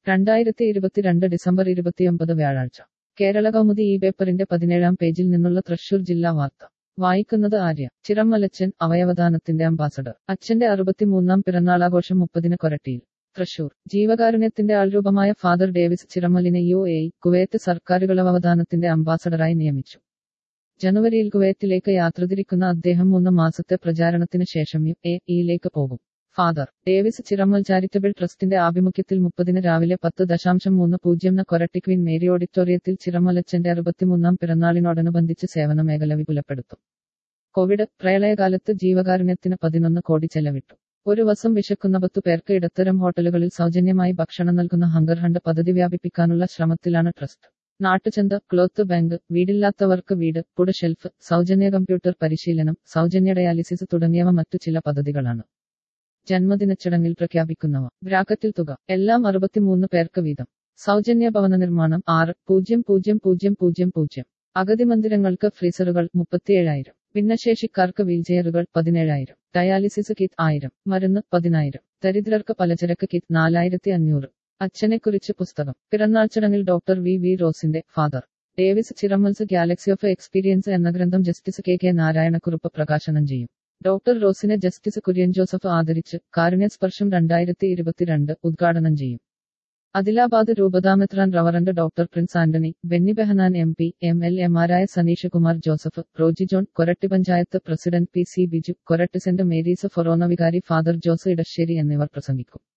രണ്ടായിരത്തി ഇരുപത്തിരണ്ട് ഡിസംബർ ഇരുപത്തിയൊമ്പത് വ്യാഴാഴ്ച കേരള കൗമുദി ഈ പേപ്പറിന്റെ പതിനേഴാം പേജിൽ നിന്നുള്ള തൃശൂർ ജില്ലാ വാർത്ത വായിക്കുന്നത് ആര്യ ചിറമലച്ചൻ അവയവദാനത്തിന്റെ അംബാസഡർ അച്ഛന്റെ അറുപത്തിമൂന്നാം പിറന്നാളാഘോഷം മുപ്പതിന് കൊരട്ടിയിൽ തൃശൂർ ജീവകാരുണ്യത്തിന്റെ ആൾരൂപമായ ഫാദർ ഡേവിസ് ചിറമലിനെ യു എ കുവൈത്ത് സർക്കാരുകൾ അവയവദാനത്തിന്റെ അംബാസഡറായി നിയമിച്ചു ജനുവരിയിൽ കുവൈത്തിലേക്ക് യാത്ര തിരിക്കുന്ന അദ്ദേഹം മൂന്ന് മാസത്തെ പ്രചാരണത്തിന് ശേഷം യു എ ഇയിലേക്ക് പോകും ഫാദർ ഡേവിസ് ചിറമൽ ചാരിറ്റബിൾ ട്രസ്റ്റിന്റെ ആഭിമുഖ്യത്തിൽ മുപ്പതിന് രാവിലെ പത്ത് ദശാംശം മൂന്ന് പൂജ്യം കൊരട്ടി ക്വീൻ മേരി ഓഡിറ്റോറിയത്തിൽ ചിറമലച്ചന്റെ അറുപത്തിമൂന്നാം പിറന്നാളിനോടനുബന്ധിച്ച് സേവന മേഖല വിപുലപ്പെടുത്തും കോവിഡ് പ്രളയകാലത്ത് ജീവകാരുണ്യത്തിന് പതിനൊന്ന് കോടി ചെലവിട്ടു ഒരു വസം വിശക്കുന്ന പത്തു പേർക്ക് ഇടത്തരം ഹോട്ടലുകളിൽ സൗജന്യമായി ഭക്ഷണം നൽകുന്ന ഹങ്കർ ഹണ്ട് പദ്ധതി വ്യാപിപ്പിക്കാനുള്ള ശ്രമത്തിലാണ് ട്രസ്റ്റ് നാട്ടുചന്ത ക്ലോത്ത് ബാങ്ക് വീടില്ലാത്തവർക്ക് വീട് പുട ഷെൽഫ് സൗജന്യ കമ്പ്യൂട്ടർ പരിശീലനം സൗജന്യ ഡയാലിസിസ് തുടങ്ങിയവ മറ്റു ചില പദ്ധതികളാണ് ജന്മദിന ചടങ്ങിൽ പ്രഖ്യാപിക്കുന്നവ ബ്രാക്കറ്റിൽ തുക എല്ലാം അറുപത്തിമൂന്ന് പേർക്ക് വീതം സൗജന്യ ഭവന നിർമ്മാണം ആറ് പൂജ്യം പൂജ്യം പൂജ്യം പൂജ്യം പൂജ്യം അഗതി മന്ദിരങ്ങൾക്ക് ഫ്രീസറുകൾ മുപ്പത്തിയേഴായിരം ഭിന്നശേഷിക്കാർക്ക് വീൽചെയറുകൾ പതിനേഴായിരം ഡയാലിസിസ് കിറ്റ് ആയിരം മരുന്ന് പതിനായിരം ദരിദ്രർക്ക് പലചരക്ക് കിറ്റ് നാലായിരത്തി അഞ്ഞൂറ് അച്ഛനെക്കുറിച്ച് പുസ്തകം പിറന്നാൾ ചടങ്ങിൽ ഡോക്ടർ വി വി റോസിന്റെ father Davis Chiramel's galaxy of experience എന്ന ഗ്രന്ഥം ജസ്റ്റിസ് കെ കെ നാരായണക്കുറുപ്പ് പ്രകാശനം ചെയ്യും ഡോക്ടർ റോസിനെ ജസ്റ്റിസ് കുര്യൻ ജോസഫ് ആദരിച്ച് കാരുണ്യസ്പർശം രണ്ടായിരത്തി ഇരുപത്തിരണ്ട് ഉദ്ഘാടനം ചെയ്യും അദിലാബാദ് രൂപതാമെത്രാൻ reverend doctor Prince Antony Benny Behanan M P M L എമാരായ Saneesh Kumar Joseph Roji John Koratty panchayat president P C Biju Koratty saint Mary's ഫൊറോന വികാരി ഫാദർ ജോസ് ഇടശ്ശേരി എന്നിവർ പ്രസംഗിക്കും